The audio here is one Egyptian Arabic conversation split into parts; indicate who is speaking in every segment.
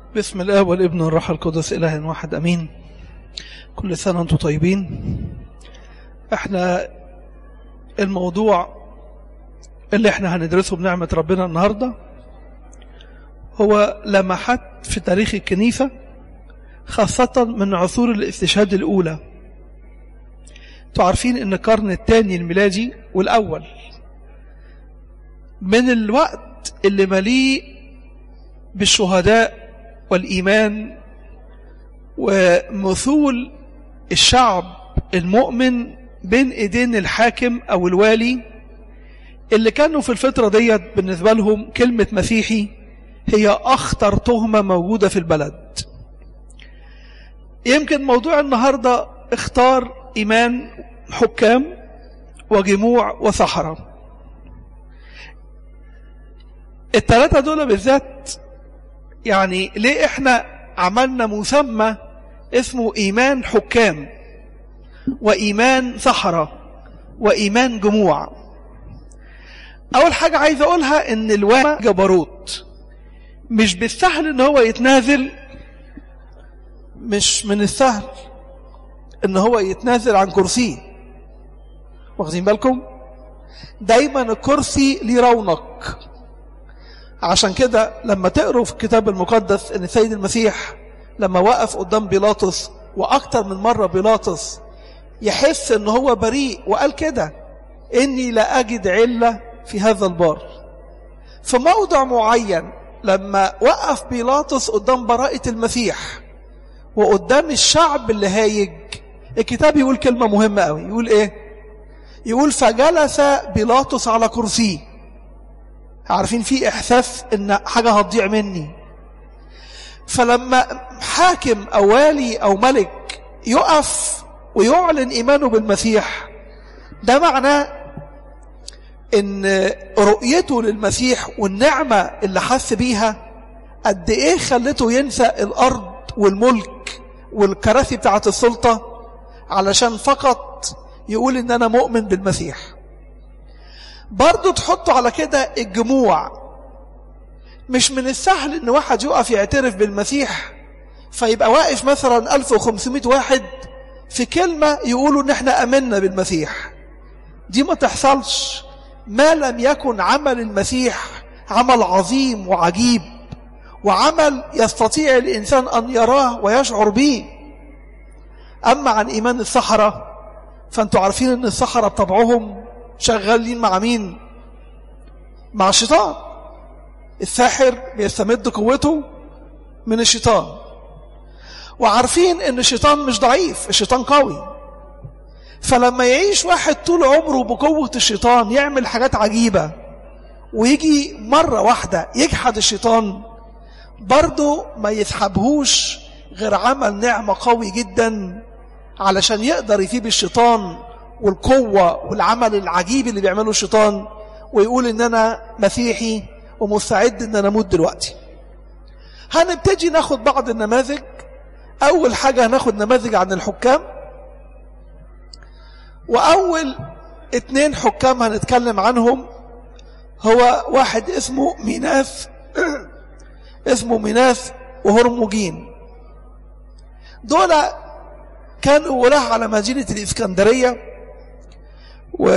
Speaker 1: باسم الآب والابن والروح القدس إله واحد أمين كل سنة وانتم طيبين احنا الموضوع اللي احنا هندرسه بنعمة ربنا النهاردة هو لمحات في تاريخ الكنيسة خاصة من عصور الاستشهاد الأولى انتوا عارفين ان القرن الثاني الميلادي والأول من الوقت اللي مليء بالشهداء والإيمان ومثول الشعب المؤمن بين ايدين الحاكم او الوالي اللي كانوا في الفترة ديت بالنسبة لهم كلمة مسيحي هي اخطر تهمة موجودة في البلد يمكن موضوع النهاردة اختار ايمان حكام وجموع وصحراء الثلاثة دول بالذات يعني ليه احنا عملنا مسمى اسمه ايمان حكام وإيمان صحراء وإيمان جموع أول حاجة عايز أقولها إن الواقع جبروت مش بالسهل إن هو يتنازل مش من السهل إن هو يتنازل عن كرسيه واخدين بالكم دايما الكرسي ليه رونق عشان كده لما تقروا في الكتاب المقدس ان سيد المسيح لما وقف قدام بيلاطس واكتر من مرة بيلاطس يحس ان هو بريء وقال كده اني لا اجد علة في هذا البار في موضع معين لما وقف بيلاطس قدام براءة المسيح وقدام الشعب اللي هايج الكتاب يقول كلمة مهمة قوي يقول ايه يقول فجلس بيلاطس على كرسيه عارفين في احساس ان حاجة هتضيع مني فلما حاكم او والي او ملك يقف ويعلن إيمانه بالمسيح ده معناه ان رؤيته للمسيح والنعمة اللي حس بيها قد ايه خلته ينسى الارض والملك والكراسي بتاعت السلطة علشان فقط يقول ان انا مؤمن بالمسيح برضو تحطوا على كده الجموع مش من السهل ان واحد يقف يعترف بالمسيح فيبقى واقف مثلا 1500 واحد في كلمة يقولوا ان احنا امنا بالمسيح دي ما تحصلش ما لم يكن عمل المسيح عمل عظيم وعجيب وعمل يستطيع الإنسان أن يراه ويشعر به أما عن إيمان السحرة فأنتوا عارفين أن السحرة بطبعهم شغالين مع مين مع الشيطان الساحر بيستمد قوته من الشيطان وعارفين ان الشيطان مش ضعيف الشيطان قوي فلما يعيش واحد طول عمره بقوة الشيطان يعمل حاجات عجيبة ويجي مرة واحدة يجحد الشيطان برضه ما يسحبهوش غير عمل نعمة قوي جدا علشان يقدر يثيب الشيطان والقوة والعمل العجيب اللي بيعمله الشيطان ويقول ان انا مسيحي ومستعد ان انا اموت دلوقتي هنبتدي ناخد بعض النماذج أول حاجة هناخد نماذج عن الحكام وأول اتنين حكام هنتكلم عنهم هو واحد اسمه ميناث اسمه ميناث وهرموجين دول كانوا ولاة على مدينة الإسكندرية و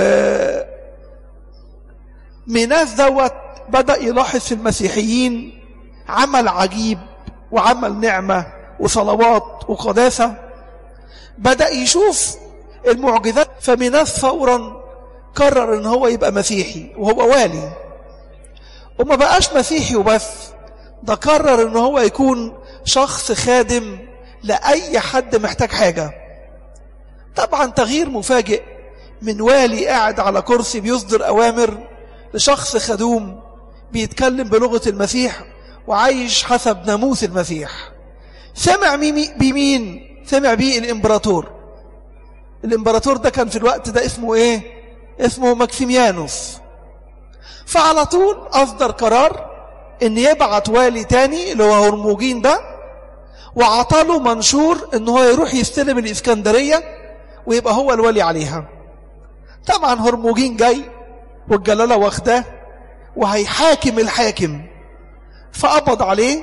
Speaker 1: ميناث دوت بدأ يلاحظ في المسيحيين عمل عجيب وعمل نعمة وصلوات وقداسة بدأ يشوف المعجزات فميناس فورا قرر ان هو يبقى مسيحي وهو والي وما بقاش مسيحي وبس ده قرر ان هو يكون شخص خادم لأي حد محتاج حاجة طبعا تغيير مفاجئ من والي قاعد على كرسي بيصدر أوامر لشخص خدوم بيتكلم بلغة المسيح وعايش حسب ناموس المسيح سمع بمين سمع بيه الامبراطور الامبراطور ده كان في الوقت ده اسمه ايه اسمه ماكسيميانوس فعلى طول اصدر قرار ان يبعت والي تاني اللي هو هرموجين ده وعطاله منشور ان هو يروح يستلم الاسكندرية ويبقى هو الولي عليها طبعا هرموجين جاي والجلالة واخداه وهيحاكم الحاكم فقبض عليه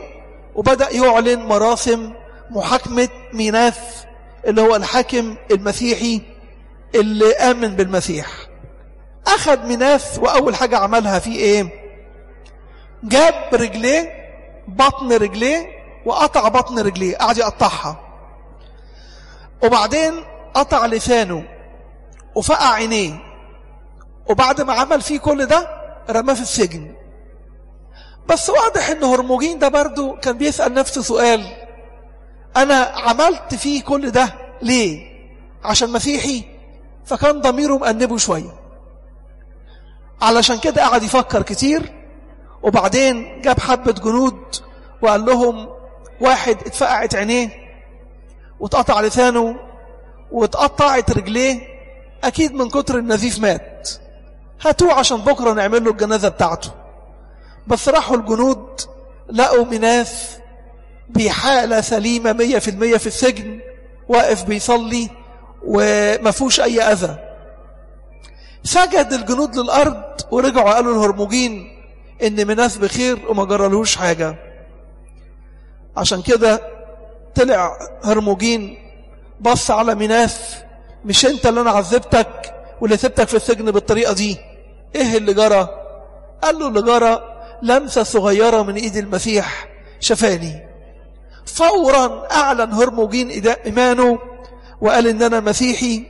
Speaker 1: وبدأ يعلن مراسم محاكمة ميناث اللي هو الحاكم المسيحي اللي آمن بالمسيح أخذ ميناث وأول حاجة عملها فيه إيه جاب رجليه بطن رجليه وقطع بطن رجليه قعد يقطعها وبعدين قطع لسانه وفقع عينيه وبعد ما عمل فيه كل ده رماه في السجن بس واضح ان هرموجين ده برضو كان بيسأل نفسه سؤال انا عملت فيه كل ده ليه عشان مسيحي فكان ضميره مأنبه شوية علشان كده قعد يفكر كتير وبعدين جاب حبة جنود وقال لهم واحد اتفقعت عينيه واتقطع لسانه واتقطعت رجليه اكيد من كتر النزيف مات هاتوه عشان بكرة نعمل له الجنازة بتاعته بس راحوا الجنود لقوا مناث بحالة سليمة مية في المية في السجن واقف بيصلي وما فيهوش أي أذى سجد الجنود للأرض ورجعوا قالوا الهرمجين إن مناث بخير وما جرالهوش حاجة عشان كده طلع هرمجين بص على مناث مش انت اللي انا عذبتك واللي سبتك في السجن بالطريقة دي ايه اللي جرى قال له اللي جرى لمسة صغيرة من ايد المسيح شفاني فورا اعلن هرموجين ايمانه وقال ان انا مسيحي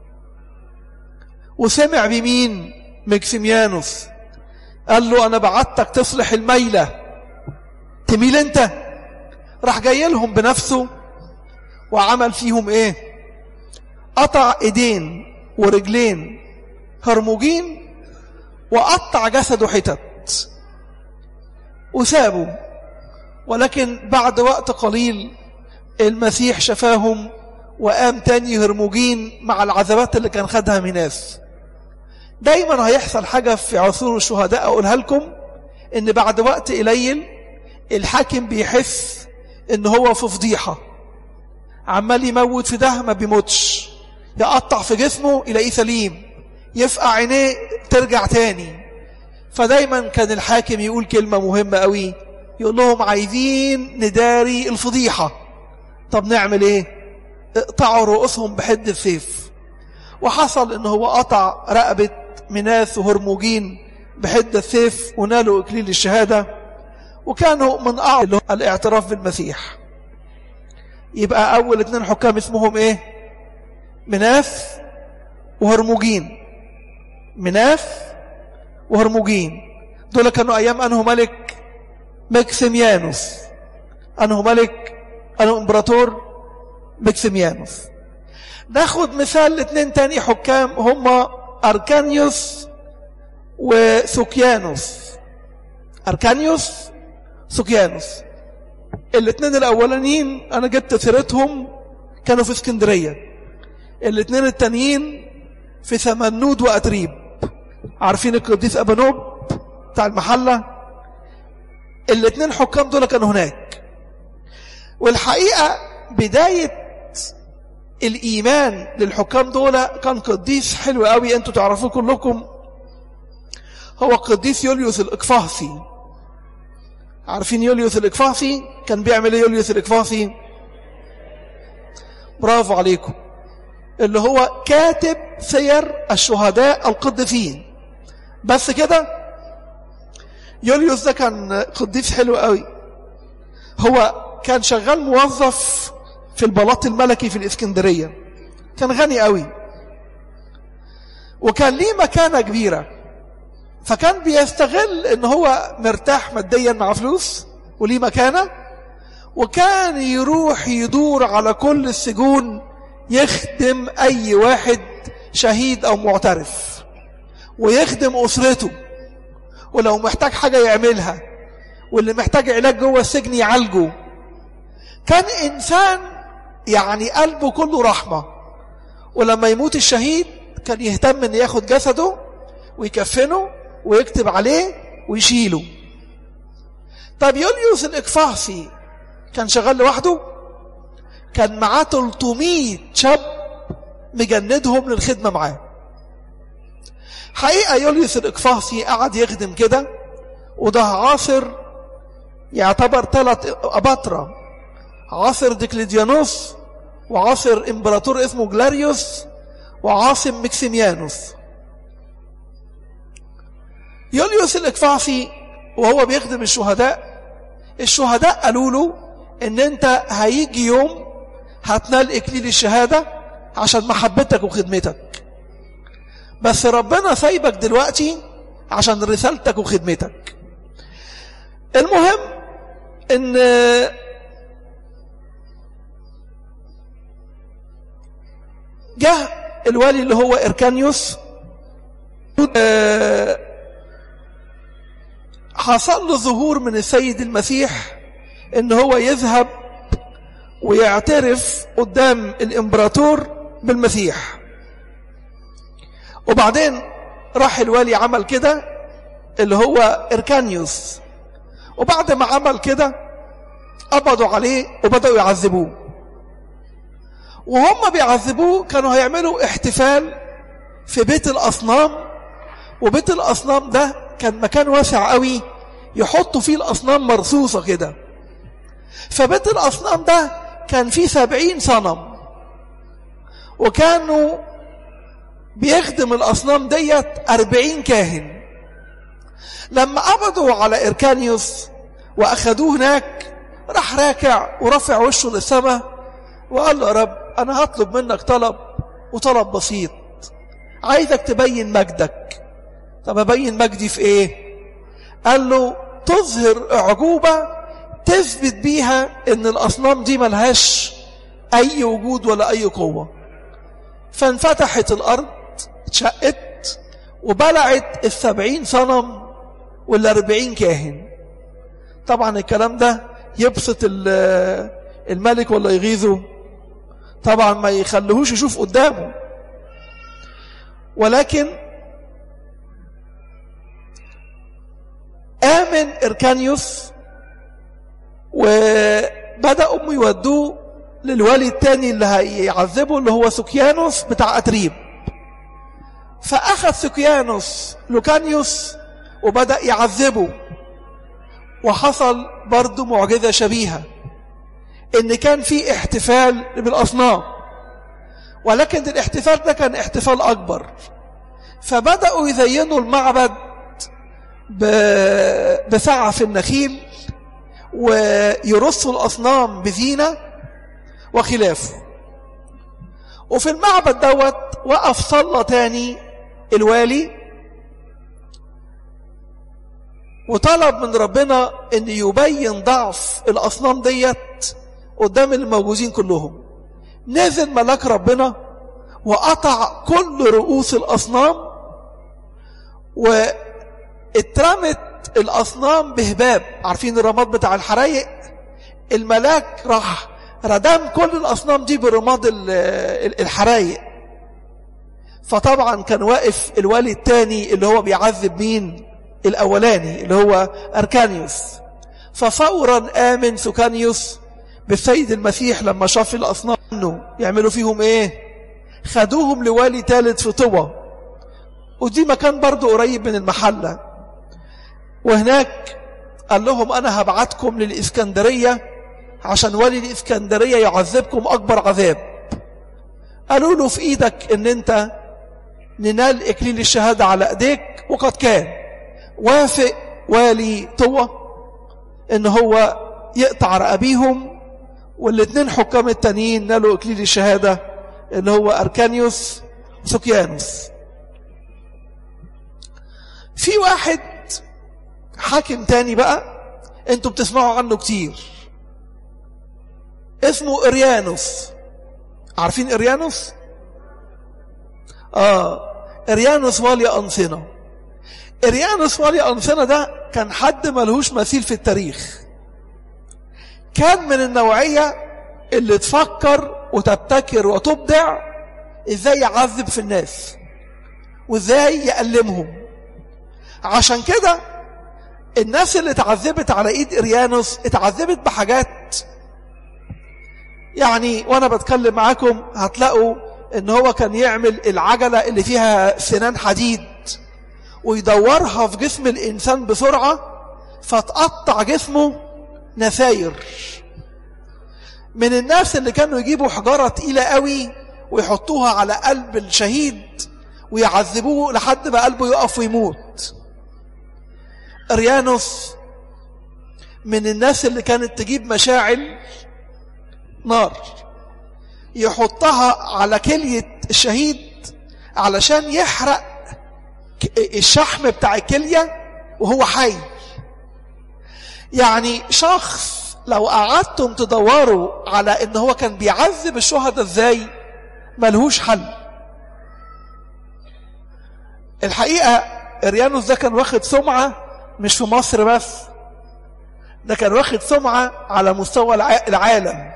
Speaker 1: وسمع بمين مكسيميانوس قال له انا بعتك تصلح الميلة تميل انت راح جاي لهم بنفسه وعمل فيهم ايه قطع ايدين ورجلين هرموجين وقطع جسده حتت وسابه ولكن بعد وقت قليل المسيح شفاهم وقام تاني هرموجين مع العذابات اللي كان خدها ميناس دايما هيحصل حاجة في عصور الشهداء أقولها لكم إن بعد وقت قليل الحاكم بيحس إن هو في فضيحة عمال يموت في ده ما بيموتش يقطع في جسمه يلاقيه سليم يفقع عينيه ترجع تاني فدايما كان الحاكم يقول كلمة مهمة قوي يقول لهم عايزين نداري الفضيحة طب نعمل ايه اقطعوا رؤوسهم بحد السيف وحصل ان هو قطع رقبة مناس وهرموجين بحد السيف ونالوا اكليل الشهادة وكانوا من اعلى الاعتراف بالمسيح يبقى اول اتنين حكام اسمهم ايه مناس وهرموجين مناس وهرموجين دول كانوا ايام انه ملك مكسيميانوس انه ملك انه امبراطور مكسيميانوس ناخد مثال لاثنين تاني حكام هم اركانيوس وسوكيانوس اركانيوس سوكيانوس الاثنين الاولانيين انا جبت سيرتهم كانوا في اسكندريه الاثنين التانيين في ثمنود واتريب عارفين القديس ابانوب بتاع المحله الاثنين حكام دول كانوا هناك والحقيقه بدايه الايمان للحكام دول كان قديس حلو قوي انتوا تعرفوه كلكم هو قديس يوليوس الاقفاصي عارفين يوليوس الاقفاصي كان بيعمل ايه يوليوس الاقفاصي برافو عليكم اللي هو كاتب سير الشهداء القديسين بس كده يوليوس ده كان قديس حلو قوي هو كان شغال موظف في البلاط الملكي في الإسكندرية كان غني قوي وكان ليه مكانة كبيرة فكان بيستغل ان هو مرتاح ماديا مع فلوس وليه مكانة وكان يروح يدور على كل السجون يخدم اي واحد شهيد او معترف ويخدم اسرته ولو محتاج حاجة يعملها واللي محتاج علاج جوه السجن يعالجه كان انسان يعني قلبه كله رحمة ولما يموت الشهيد كان يهتم ان ياخد جسده ويكفنه ويكتب عليه ويشيله طب يوليوس الاقفاصي كان شغال لوحده كان معاه 300 شاب مجندهم للخدمة معاه حقيقة يوليوس الاقفاصي قعد يخدم كده وده عاصر يعتبر ثلاث أباطرة عاصر ديكليديانوس وعاصر إمبراطور اسمه جلاريوس وعاصم مكسيميانوس يوليوس الإكفاصي وهو بيخدم الشهداء الشهداء قالوا له ان انت هيجي يوم هتنال اكليل الشهادة عشان محبتك وخدمتك بس ربنا سايبك دلوقتي عشان رسالتك وخدمتك المهم ان جه الوالي اللي هو إركانيوس حصل له ظهور من السيد المسيح ان هو يذهب ويعترف قدام الامبراطور بالمسيح وبعدين راح الوالي عمل كده اللي هو إركانيوس وبعد ما عمل كده قبضوا عليه وبدأوا يعذبوه وهم بيعذبوه كانوا هيعملوا احتفال في بيت الأصنام وبيت الأصنام ده كان مكان واسع قوي يحطوا فيه الأصنام مرصوصة كده فبيت الأصنام ده كان فيه سبعين صنم وكانوا بيخدم الأصنام ديت أربعين كاهن لما قبضوا على إركانيوس وأخدوه هناك راح راكع ورفع وشه للسماء وقال له يا رب أنا هطلب منك طلب وطلب بسيط عايزك تبين مجدك طب أبين مجدي في إيه قال له تظهر أعجوبة تثبت بيها إن الأصنام دي ملهاش أي وجود ولا أي قوة فانفتحت الأرض اتشقت وبلعت السبعين صنم والأربعين كاهن طبعا الكلام ده يبسط الملك ولا يغيظه طبعا ما يخليهوش يشوف قدامه ولكن آمن إركانيوس وبدأوا يودوه للوالي الثاني اللي هيعذبه اللي هو سكيانوس بتاع أتريب فأخذ سكيانوس لوكانيوس وبدأ يعذبه وحصل برضه معجزة شبيهة ان كان في احتفال بالاصنام ولكن الاحتفال ده كان احتفال اكبر فبداوا يزينوا المعبد بسعف النخيل ويرصوا الاصنام بزينه وخلافه وفي المعبد دوت وقف صلى تاني الوالي وطلب من ربنا ان يبين ضعف الاصنام ديت قدام الموجودين كلهم نزل ملاك ربنا وقطع كل رؤوس الأصنام واترمت الأصنام بهباب عارفين الرماد بتاع الحرايق الملاك راح ردم كل الأصنام دي برماد الحرايق فطبعا كان واقف الوالي الثاني اللي هو بيعذب مين الأولاني اللي هو أركانيوس ففورا آمن سكانيوس بالسيد المسيح لما شاف الأصنام انه يعملوا فيهم ايه خدوهم لوالي ثالث في طوى ودي مكان برضو قريب من المحلة وهناك قال لهم أنا هبعتكم للإسكندرية عشان والي الإسكندرية يعذبكم أكبر عذاب قالوا له في إيدك أن أنت ننال إكليل الشهادة على أيديك وقد كان وافق والي طوى أن هو يقطع رقبيهم والاثنين حكام التانيين نالوا اكليل الشهاده اللي هو اركانيوس وسوكيانوس في واحد حاكم تاني بقى انتوا بتسمعوا عنه كتير اسمه اريانوس عارفين اريانوس اه اريانوس والي انصنه اريانوس والي انصنه ده كان حد ملهوش مثيل في التاريخ كان من النوعية اللي تفكر وتبتكر وتبدع ازاي يعذب في الناس وازاي يألمهم عشان كده الناس اللي اتعذبت على ايد اريانوس اتعذبت بحاجات يعني وانا بتكلم معاكم هتلاقوا ان هو كان يعمل العجلة اللي فيها سنان حديد ويدورها في جسم الانسان بسرعة فتقطع جسمه نثاير من الناس اللي كانوا يجيبوا حجارة تقيلة قوي ويحطوها على قلب الشهيد ويعذبوه لحد ما قلبه يقف ويموت اريانوس من الناس اللي كانت تجيب مشاعل نار يحطها على كلية الشهيد علشان يحرق الشحم بتاع الكلية وهو حي يعني شخص لو قعدتم تدوروا على ان هو كان بيعذب الشهداء ازاي ملهوش حل الحقيقة اريانوس ده كان واخد سمعة مش في مصر بس ده كان واخد سمعة على مستوى العالم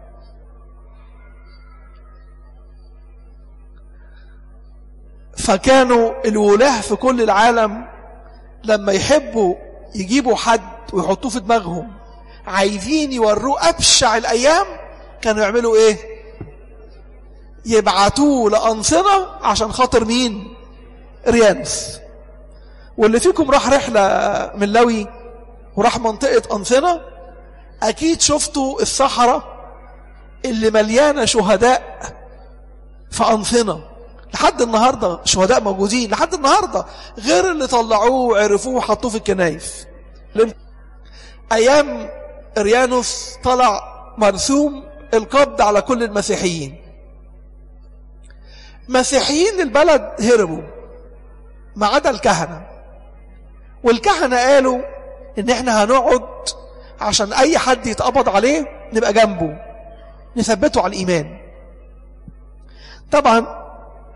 Speaker 1: فكانوا الولاة في كل العالم لما يحبوا يجيبوا حد ويحطوه في دماغهم عايزين يوروه أبشع الأيام كانوا يعملوا إيه يبعتوه لأنصنة عشان خاطر مين ريانس واللي فيكم راح رحلة من لوي وراح منطقة أنصنة أكيد شفتوا الصحراء اللي مليانة شهداء في أنصنة لحد النهاردة شهداء موجودين لحد النهاردة غير اللي طلعوه وعرفوه وحطوه في الكنايس أيام إريانوس طلع مرسوم القبض على كل المسيحيين مسيحيين البلد هربوا ما عدا الكهنة والكهنة قالوا ان احنا هنقعد عشان اي حد يتقبض عليه نبقى جنبه نثبته على الايمان طبعا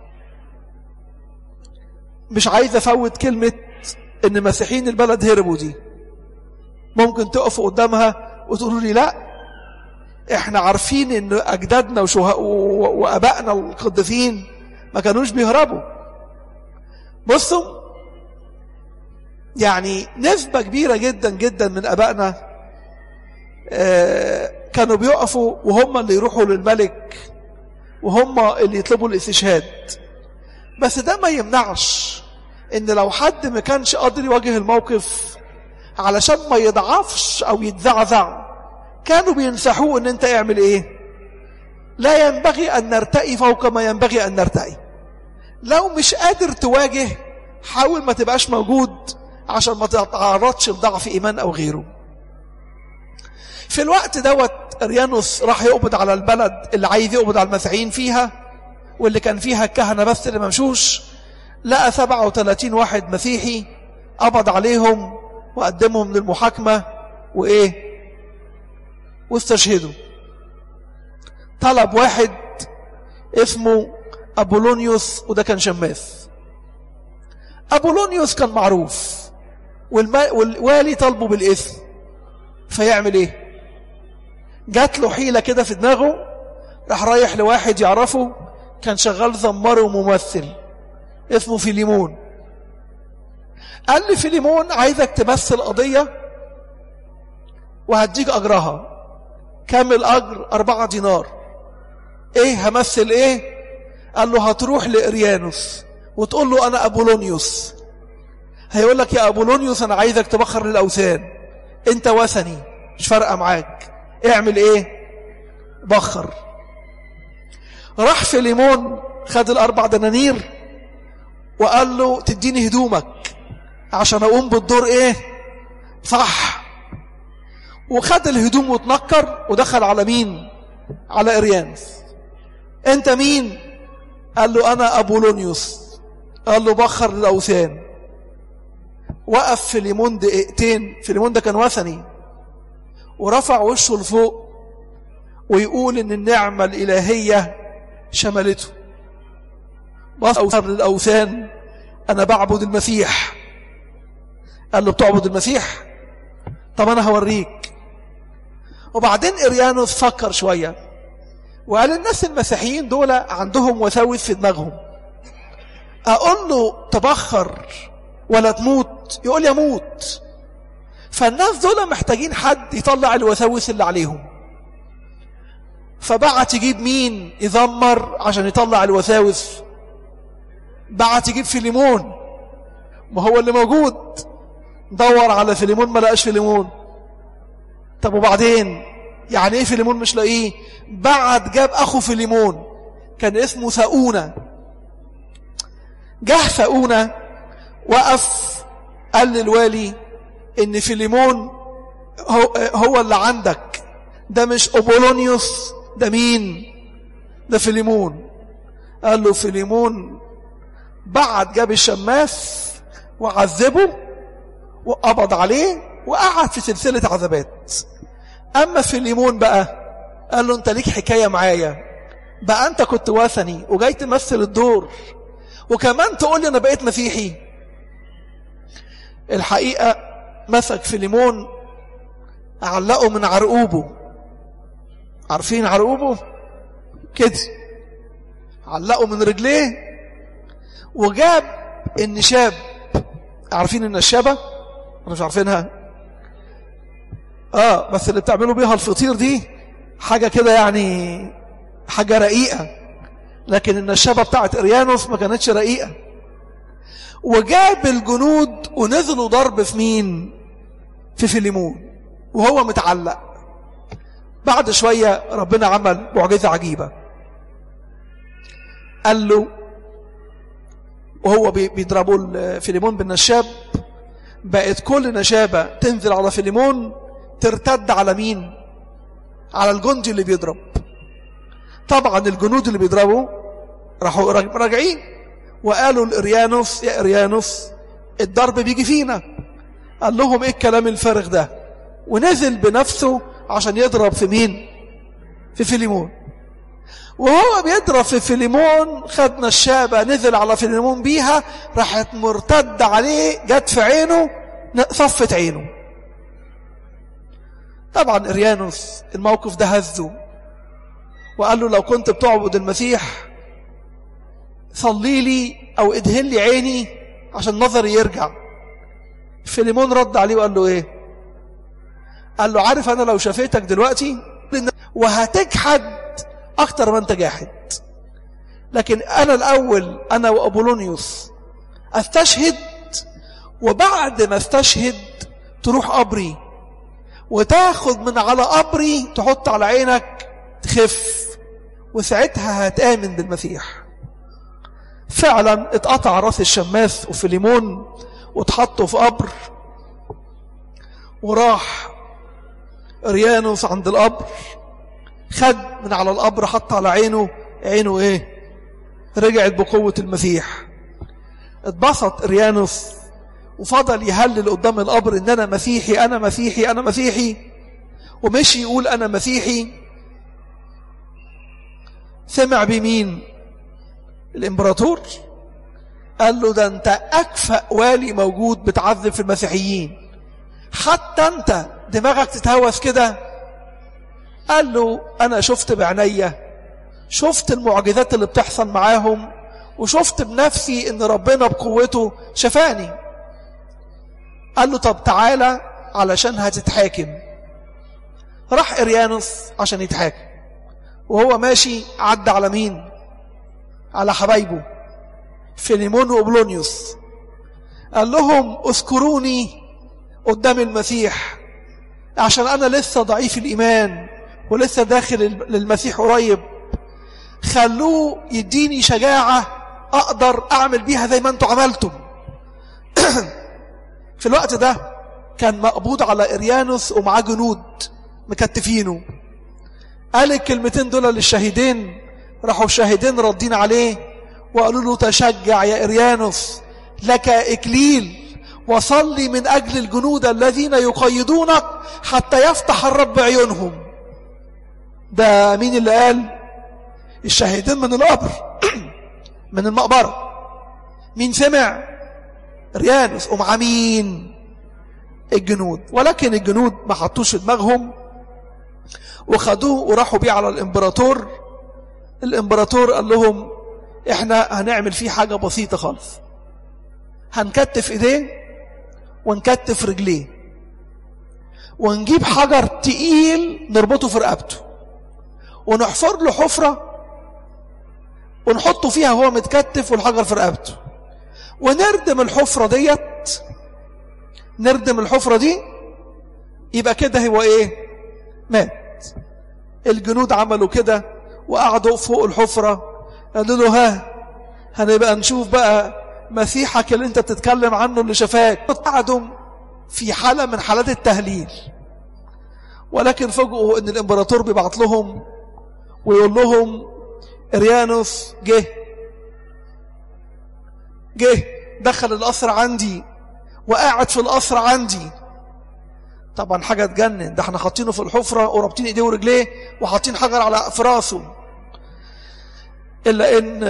Speaker 1: مش عايز افوت كلمة ان مسيحيين البلد هربوا دي ممكن تقفوا قدامها وتقولوا لي لا احنا عارفين ان اجدادنا وشه... وابائنا القديسين ما كانوش بيهربوا بصوا يعني نسبة كبيرة جدا جدا من ابائنا آه كانوا بيقفوا وهم اللي يروحوا للملك وهم اللي يطلبوا الاستشهاد بس ده ما يمنعش ان لو حد ما كانش قادر يواجه الموقف علشان ما يضعفش او يتزعزع كانوا بينصحوه ان انت اعمل ايه لا ينبغي ان نرتقي فوق ما ينبغي ان نرتقي لو مش قادر تواجه حاول ما تبقاش موجود عشان ما تتعرضش لضعف ايمان او غيره في الوقت دوت اريانوس راح يقبض على البلد اللي عايز يقبض على المسيحيين فيها واللي كان فيها الكهنه بس اللي ممشوش لقى 37 واحد مسيحي قبض عليهم وقدمهم للمحاكمة وإيه واستشهدوا طلب واحد اسمه أبولونيوس وده كان شماس أبولونيوس كان معروف والوالي طلبه بالاسم فيعمل ايه جات له حيلة كده في دماغه راح رايح لواحد يعرفه كان شغال زمار وممثل اسمه فيليمون قال لي فيليمون عايزك تمثل قضية وهديك أجرها كم الأجر أربعة دينار إيه همثل إيه قال له هتروح لإريانوس وتقول له أنا أبولونيوس هيقول لك يا أبولونيوس أنا عايزك تبخر للأوثان أنت وثني مش فارقة معاك اعمل إيه بخر راح فيليمون خد الأربع دنانير وقال له تديني هدومك عشان أقوم بالدور إيه صح وخد الهدوم وتنكر ودخل على مين على إريانس أنت مين قال له أنا أبولونيوس قال له بخر الأوثان وقف فيليمون دقيقتين فيليمون ده كان وثني ورفع وشه لفوق ويقول ان النعمة الإلهية شملته بخر للأوثان أنا بعبد المسيح قال له بتعبد المسيح طب أنا هوريك وبعدين إريانوس فكر شوية وقال الناس المسيحيين دول عندهم وساوس في دماغهم أقول له تبخر ولا تموت يقول لي أموت فالناس دول محتاجين حد يطلع الوساوس اللي عليهم فبعت يجيب مين يذمر عشان يطلع الوساوس بعت يجيب فيليمون ما هو اللي موجود دور على فيليمون ما لقاش فيليمون طب وبعدين يعني ايه فيليمون مش لاقيه بعد جاب اخو فيليمون كان اسمه ثؤونة جه ثؤونة وقف قال للوالي ان فيليمون هو, هو اللي عندك ده مش أبولونيوس ده مين ده فيليمون قال له فيليمون بعد جاب الشماس وعذبه وقبض عليه وقعد في سلسلة عذابات أما فيليمون بقى قال له أنت ليك حكاية معايا بقى أنت كنت وثني وجاي تمثل الدور وكمان تقول لي أنا بقيت مسيحي الحقيقة مسك فيليمون علقه من عرقوبه عارفين عرقوبه كده علقه من رجليه وجاب النشاب عارفين النشابة انا مش عارفينها اه بس اللي بتعملوا بيها الفطير دي حاجة كده يعني حاجة رقيقة لكن النشابة بتاعت اريانوس ما كانتش رقيقة وجاب الجنود ونزلوا ضرب في مين في فيليمون وهو متعلق بعد شوية ربنا عمل معجزة عجيبة قال له وهو بيضربوا فيليمون بالنشاب بقت كل نشابة تنزل على فيليمون ترتد على مين على الجندي اللي بيضرب طبعا الجنود اللي بيضربوا راحوا راجعين وقالوا لإريانوس يا إريانوس الضرب بيجي فينا قال لهم ايه الكلام الفارغ ده ونزل بنفسه عشان يضرب في مين في فيليمون وهو بيضرب في فيليمون خد نشابة نزل على فيليمون بيها راحت مرتد عليه جت في عينه صفت عينه طبعا إريانوس الموقف ده هزه وقال له لو كنت بتعبد المسيح صلي لي أو ادهن لي عيني عشان نظري يرجع فيليمون رد عليه وقال له ايه قال له عارف انا لو شفيتك دلوقتي وهتجحد اكتر ما انت جاحد لكن انا الاول انا وابولونيوس استشهد وبعد ما استشهد تروح قبري وتاخد من على قبري تحط على عينك تخف وساعتها هتآمن بالمسيح فعلا اتقطع راس الشماس وفيليمون واتحطوا في قبر وراح ريانوس عند القبر خد من على القبر حط على عينه عينه ايه رجعت بقوة المسيح اتبسط ريانوس وفضل يهلل قدام القبر ان انا مسيحي انا مسيحي انا مسيحي ومشي يقول انا مسيحي سمع بمين الامبراطور قال له ده انت اكفأ والي موجود بتعذب في المسيحيين حتى انت دماغك تتهوس كده قال له انا شفت بعينيا شفت المعجزات اللي بتحصل معاهم وشفت بنفسي ان ربنا بقوته شفاني قال له طب تعالى علشان هتتحاكم راح اريانوس عشان يتحاكم وهو ماشي عدى على مين على حبايبه فيليمون وبلونيوس قال لهم اذكروني قدام المسيح عشان انا لسه ضعيف الايمان ولسه داخل للمسيح قريب خلوه يديني شجاعة اقدر اعمل بيها زي ما انتوا عملتم في الوقت ده كان مقبوض على إريانوس ومعاه جنود مكتفينه قال الكلمتين دول للشهيدين راحوا الشهيدين ردين عليه وقالوا له تشجع يا إريانوس لك إكليل وصلي من أجل الجنود الذين يقيدونك حتى يفتح الرب عيونهم ده مين اللي قال الشهيدين من القبر من المقبرة مين سمع ريانوس ومع مين الجنود ولكن الجنود ما حطوش دماغهم وخدوه وراحوا بيه على الامبراطور الامبراطور قال لهم احنا هنعمل فيه حاجة بسيطة خالص هنكتف ايديه ونكتف رجليه ونجيب حجر تقيل نربطه في رقبته ونحفر له حفرة ونحطه فيها وهو متكتف والحجر في رقبته ونردم الحفرة ديت نردم الحفرة دي يبقى كده هو ايه مات الجنود عملوا كده وقعدوا فوق الحفرة قالوا له ها هنبقى نشوف بقى مسيحك اللي انت بتتكلم عنه اللي شفاك قعدوا في حالة من حالات التهليل ولكن فوجئوا ان الامبراطور بيبعت لهم ويقول لهم اريانوس جه جه دخل القصر عندي وقاعد في القصر عندي طبعا حاجة تجنن ده احنا حاطينه في الحفرة ورابطين ايديه ورجليه وحاطين حجر على في راسه الا ان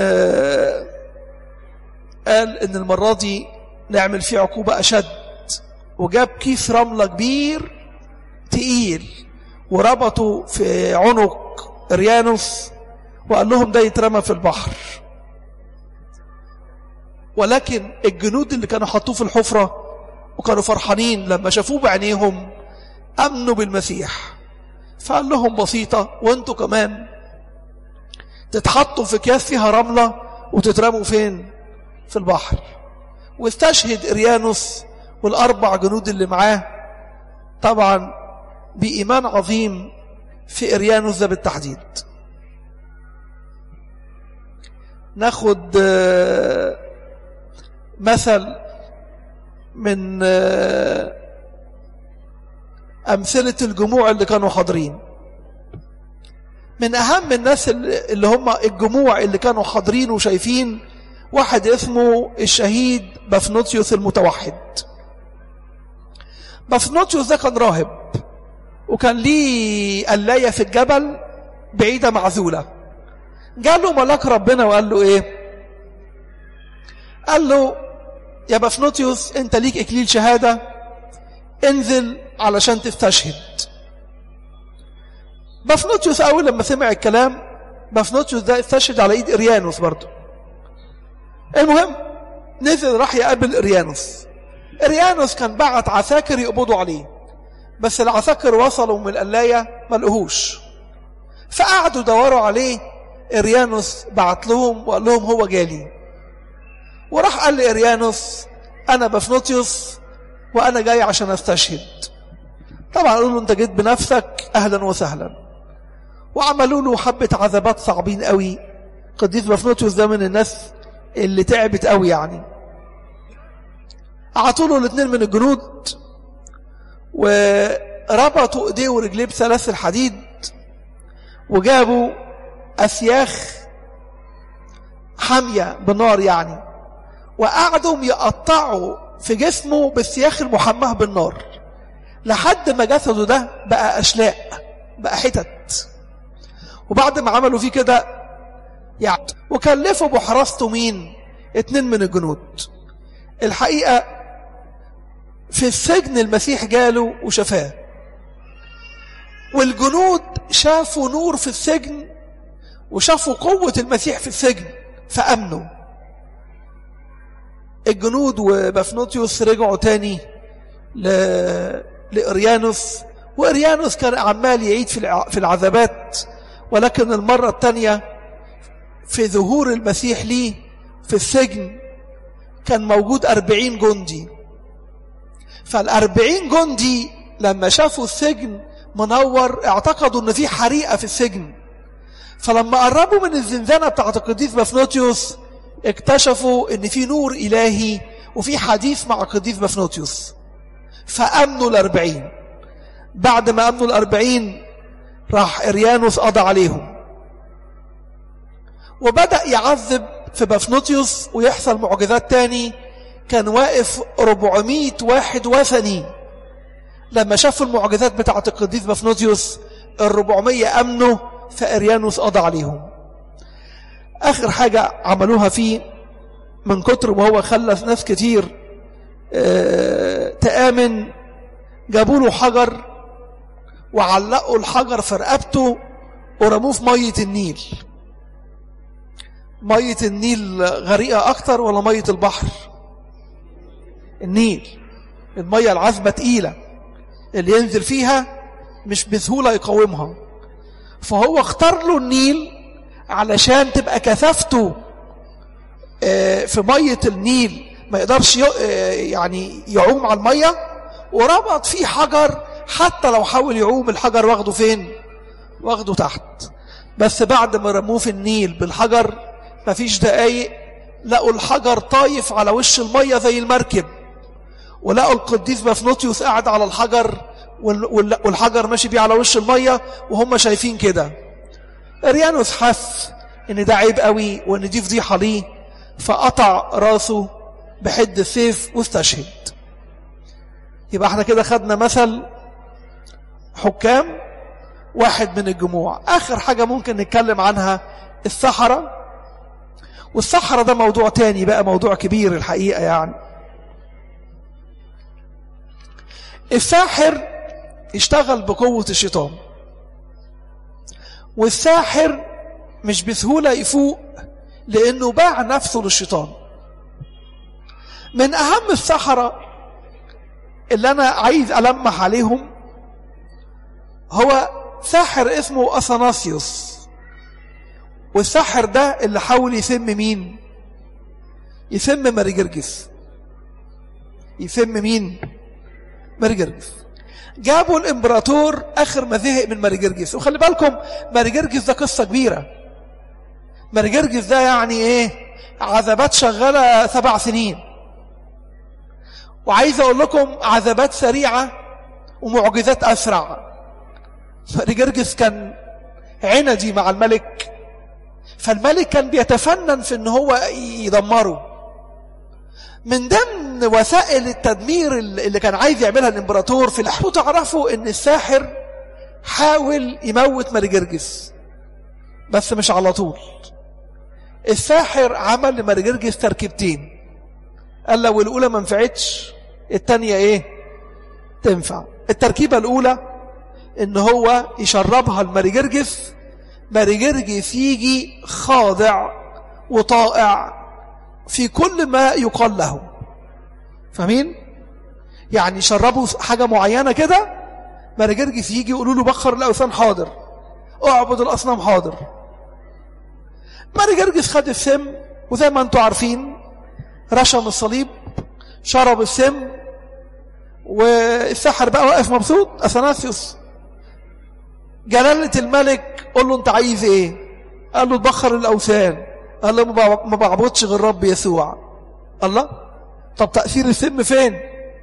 Speaker 1: قال ان المرة دي نعمل فيه عقوبة اشد وجاب كيس رملة كبير تقيل وربطه في عنق ريانوس وقال لهم ده يترمى في البحر ولكن الجنود اللي كانوا حطوه في الحفرة وكانوا فرحانين لما شافوه بعينيهم أمنوا بالمسيح فقال لهم بسيطة وانتوا كمان تتحطوا في كاس فيها رملة وتترموا فين في البحر واستشهد إريانوس والأربع جنود اللي معاه طبعا بإيمان عظيم في إريانوس ده بالتحديد ناخد مثل من أمثلة الجموع اللي كانوا حاضرين من أهم الناس اللي هم الجموع اللي كانوا حاضرين وشايفين واحد اسمه الشهيد بفنوتيوس المتوحد بفنوتيوس ده كان راهب وكان ليه قلاية في الجبل بعيدة معزولة جاله ملاك ربنا وقال له ايه قال له يا بفنوتيوس انت ليك اكليل شهادة انزل علشان تستشهد بفنوتيوس اول لما سمع الكلام بفنوتيوس ده استشهد على ايد اريانوس برضه المهم نزل راح يقابل اريانوس اريانوس كان بعت عساكر يقبضوا عليه بس العساكر وصلوا من القلاية ما لقوهوش فقعدوا دوروا عليه اريانوس بعت لهم وقال لهم هو جالي وراح قال لإريانوس أنا بفنوتيوس وأنا جاي عشان أستشهد طبعا قالوا له أنت جيت بنفسك أهلا وسهلا وعملوا له حبة عذابات صعبين قوي قديس بفنوتيوس ده من الناس اللي تعبت قوي يعني أعطوا له الاثنين من الجنود وربطوا ايديه ورجليه بسلاسل حديد وجابوا أسياخ حامية بالنار يعني وقعدوا يقطعوا في جسمه بالسياخ المحماه بالنار لحد ما جسده ده بقى أشلاء بقى حتت وبعد ما عملوا فيه كده يعني وكلفوا بحراسته مين اتنين من الجنود الحقيقة في السجن المسيح جاله وشفاه والجنود شافوا نور في السجن وشافوا قوة المسيح في السجن فأمنوا الجنود وبفنوتيوس رجعوا تاني ل... لإريانوس وإريانوس كان عمال يعيد في في العذابات ولكن المرة التانية في ظهور المسيح ليه في السجن كان موجود أربعين جندي فالأربعين جندي لما شافوا السجن منور اعتقدوا ان في حريقة في السجن فلما قربوا من الزنزانة بتاعت القديس بفنوتيوس اكتشفوا ان في نور الهي وفي حديث مع القديس بفنوتيوس فأمنوا الأربعين بعد ما أمنوا الأربعين راح إريانوس قضى عليهم وبدأ يعذب في بفنوتيوس ويحصل معجزات تاني كان واقف 400 واحد وثني لما شافوا المعجزات بتاعت القديس بفنوتيوس ال 400 أمنوا فإريانوس قضى عليهم آخر حاجة عملوها فيه من كتر ما هو خلى ناس كتير اه تآمن جابوا له حجر وعلقوا الحجر في رقبته ورموه في مية النيل مية النيل غريقة أكتر ولا مية البحر النيل المية العذبة تقيلة اللي ينزل فيها مش بسهولة يقاومها فهو اختار له النيل علشان تبقى كثافته في مية النيل ما يقدرش يعني يعوم على المية وربط فيه حجر حتى لو حاول يعوم الحجر واخده فين واخده تحت بس بعد ما رموه في النيل بالحجر مفيش دقايق لقوا الحجر طايف على وش المية زي المركب ولقوا القديس بفنوتيوس قاعد على الحجر والحجر ماشي بيه على وش المية وهم شايفين كده اريانوس حس ان ده عيب قوي وان دي فضيحة ليه فقطع راسه بحد السيف واستشهد يبقى احنا كده خدنا مثل حكام واحد من الجموع اخر حاجة ممكن نتكلم عنها السحرة والسحرة ده موضوع تاني بقى موضوع كبير الحقيقة يعني الساحر اشتغل بقوة الشيطان والساحر مش بسهولة يفوق لأنه باع نفسه للشيطان من أهم السحرة اللي أنا عايز ألمح عليهم هو ساحر اسمه أثناسيوس والساحر ده اللي حاول يسم مين يسم ماري جرجس يسم مين ماري جرجس جابوا الامبراطور اخر ما زهق من ماري جرجس وخلي بالكم ماري جرجس ده قصه كبيره ماري جرجس ده يعني ايه عذابات شغاله سبع سنين وعايز اقول لكم عذابات سريعه ومعجزات اسرع ماري جرجس كان عندي مع الملك فالملك كان بيتفنن في ان هو يدمره من ضمن وسائل التدمير اللي كان عايز يعملها الامبراطور في الاحوال تعرفوا ان الساحر حاول يموت مارجرجس بس مش على طول الساحر عمل لمارجرجس تركيبتين قال لو الاولى ما نفعتش الثانيه ايه تنفع التركيبه الاولى ان هو يشربها لمارجرجس مارجرجس يجي خاضع وطائع في كل ما يقال له فاهمين يعني شربوا حاجة معينة كده مارجرجس يجي يقولوا له بخر الأوثان حاضر اعبد الأصنام حاضر مارجرجس خد السم وزي ما انتم عارفين رشم الصليب شرب السم والسحر بقى واقف مبسوط أثناسيوس جلالة الملك قول له انت عايز ايه قال له تبخر الأوثان قال له ما بعبدش غير رب يسوع الله طب تأثير السم فين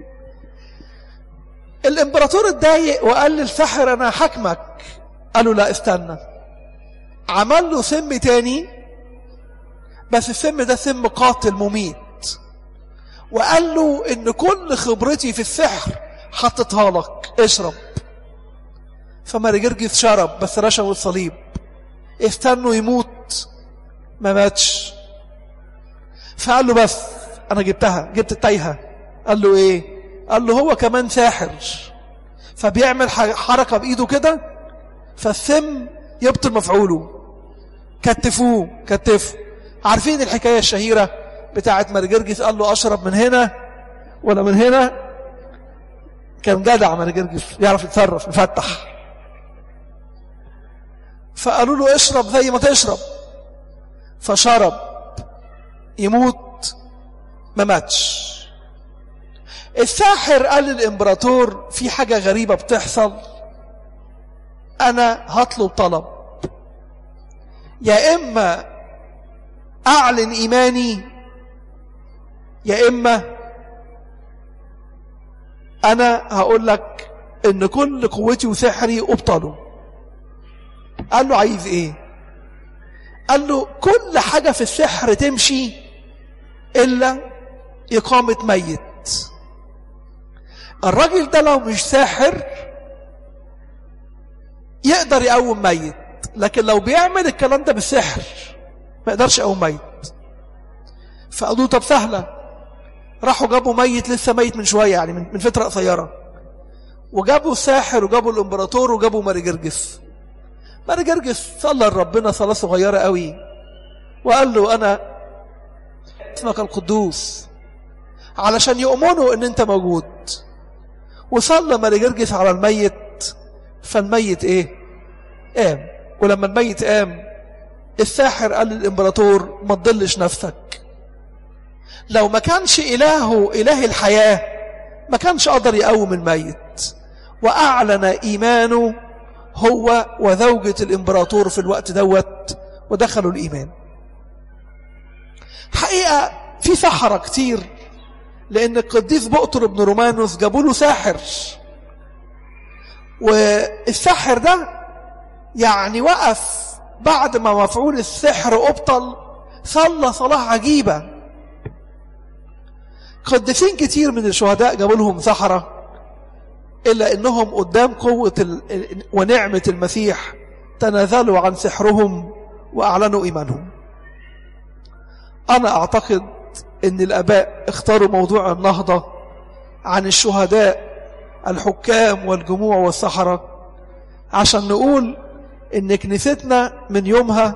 Speaker 1: الامبراطور اتضايق وقال للسحر انا حكمك قالوا لا استنى عمل له سم تاني بس السم ده سم قاتل مميت وقال له ان كل خبرتي في السحر حطتها لك اشرب فماري جرجس شرب بس رشم الصليب استنوا يموت ما ماتش فقال له بس انا جبتها جبت التايهه قال له ايه قال له هو كمان ساحر فبيعمل حركه بايده كده فالسم يبطل مفعوله كتفوه كتفه عارفين الحكايه الشهيره بتاعت مرجرجس قال له اشرب من هنا ولا من هنا كان جدع مرجرجس يعرف يتصرف يفتح فقالوا له اشرب زي ما تشرب فشرب يموت ما ماتش الساحر قال للامبراطور في حاجة غريبة بتحصل انا هطلب طلب يا اما اعلن ايماني يا اما انا هقول لك ان كل قوتي وسحري ابطلوا قال له عايز ايه قال له كل حاجة في السحر تمشي إلا إقامة ميت الراجل ده لو مش ساحر يقدر يقوم ميت لكن لو بيعمل الكلام ده بالسحر ما يقدرش يقوم ميت فقالوا طب سهلة راحوا جابوا ميت لسه ميت من شوية يعني من فترة قصيرة وجابوا الساحر وجابوا الامبراطور وجابوا ماري جرجس ماري جرجس صلى لربنا صلاة صغيرة قوي وقال له أنا اسمك القدوس علشان يؤمنوا ان انت موجود وصلى ماري جرجس على الميت فالميت ايه قام ولما الميت قام الساحر قال للامبراطور ما تضلش نفسك لو ما كانش إلهه إله الحياة ما كانش قدر يقوم الميت وأعلن إيمانه هو وزوجة الإمبراطور في الوقت دوت ودخلوا الإيمان حقيقة في سحرة كتير لأن القديس بؤطر بن رومانوس جابوا له ساحر والساحر ده يعني وقف بعد ما مفعول السحر أبطل صلى صلاة عجيبة قديسين كتير من الشهداء جابوا لهم سحرة إلا إنهم قدام قوة ال... ونعمة المسيح تنازلوا عن سحرهم وأعلنوا إيمانهم أنا أعتقد أن الأباء اختاروا موضوع النهضة عن الشهداء الحكام والجموع والسحرة عشان نقول ان كنيستنا من يومها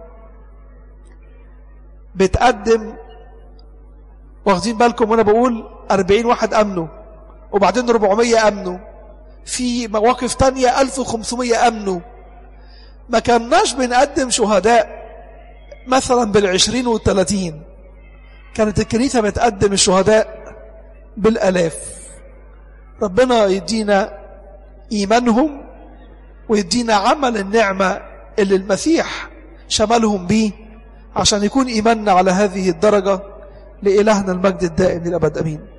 Speaker 1: بتقدم واخدين بالكم وانا بقول 40 واحد امنوا وبعدين 400 امنوا في مواقف تانية 1500 امنوا ما كناش بنقدم شهداء مثلا بالعشرين والثلاثين كانت الكنيسة بتقدم الشهداء بالالاف ربنا يدينا ايمانهم ويدينا عمل النعمة اللي المسيح شملهم بيه عشان يكون إيماننا على هذه الدرجة لإلهنا المجد الدائم للأبد أمين